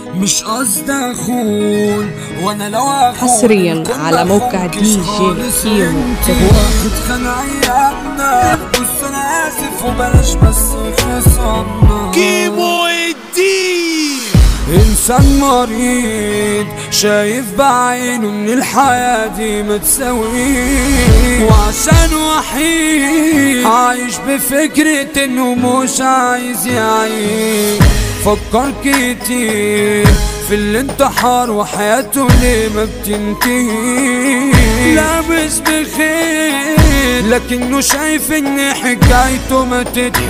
مش قصدي اخون وانا لو اخون حصرياً كنت على موقع أخونكش دي جي خالص كيمو. انتي. واحد خان ايامنا بص انا اسف وبلاش بس خصامنا كيمو الدين انسان مريض شايف بعينه ان الحياة دي ما تساويه وعشان وحيد عايش بفكرة انه مش عايز يعيش فكر كتير في الانتحار وحياته ليه ما بتنتهي لا مش بخير لكنه شايف ان حكايته ما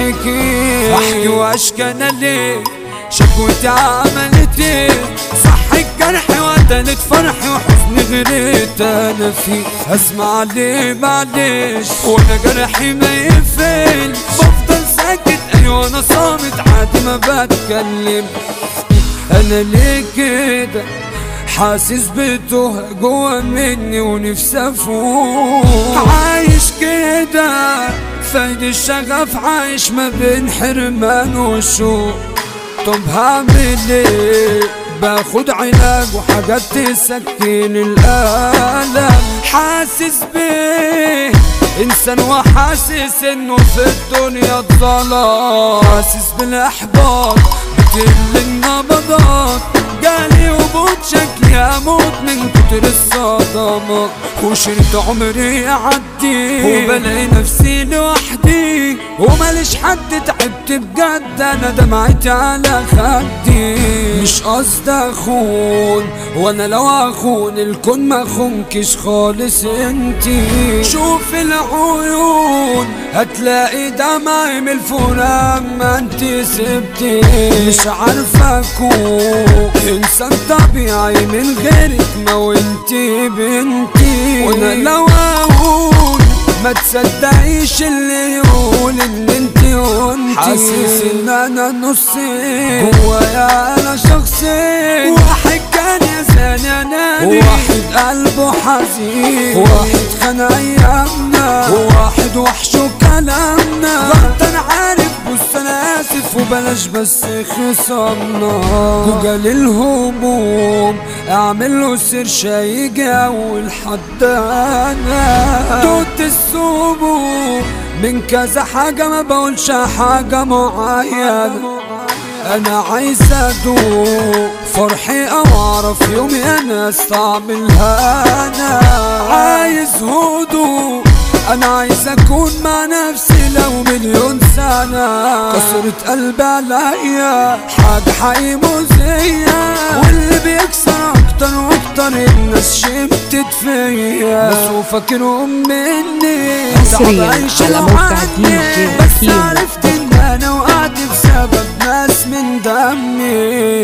تتحكي احكي واشكى انا ليه شكوتي عملت ايه صح الجرح وقتلت فرحي وحزني غريت انا فيه اسمع ليه معلش وانا جرحي ما يقفل بفضل ساكت ايوه انا صامت عادي ما بتكلم انا ليه كده حاسس بتوه جوا مني ونفسي افوق عايش كده فايد الشغف عايش ما بين حرمان وشوق طب هعمل ايه باخد علاج وحاجات تسكن الالم حاسس بيه انسان وحاسس انه في الدنيا اتظلم حاسس بالاحباط بتقل النبضات جالي وبوت شكلي اموت من كتر الصدمة وشريت عمري يعدي وبلاقي نفسي لوحدي وماليش حد تعبت بجد انا دمعتي على خدي مش قصدي اخون وانا لو اخون الكون ما خونكش خالص انتي شوف العيون هتلاقي دمعي من الفراق ما انتي سبتي مش عارفه اكون انسان طبيعي من غيرك ما وانتي بنتي وانا لو اقول ما تصدقيش اللي يقول ان انتي وانتي حاسس ان انا نصي جوايا انا شخصين واحد كان يا نادي واحد قلبه حزين واحد خان ايامنا وواحد وحشه كلامنا غلط انا عارف بص انا اسف وبلاش بس خصامنا وجال الهموم اعمل له سيرش هيجي اول حد انا توت السموم من كذا حاجة ما بقولش حاجة معينة انا عايز ادوق فرحي او اعرف يومي انا استعملها انا عايز هدوء انا عايز اكون مع نفسي لو مليون سنة كسرت قلبي عليا حاجة حقيقي مؤذية واللي بيكسر اكتر واكتر الناس شمتت فيا بس وفاكرهم مني حصرياً صعب أعيش على لو موقع عني. DJ بس كيمو. عرفت ان انا وقعت بسبب ناس من دمي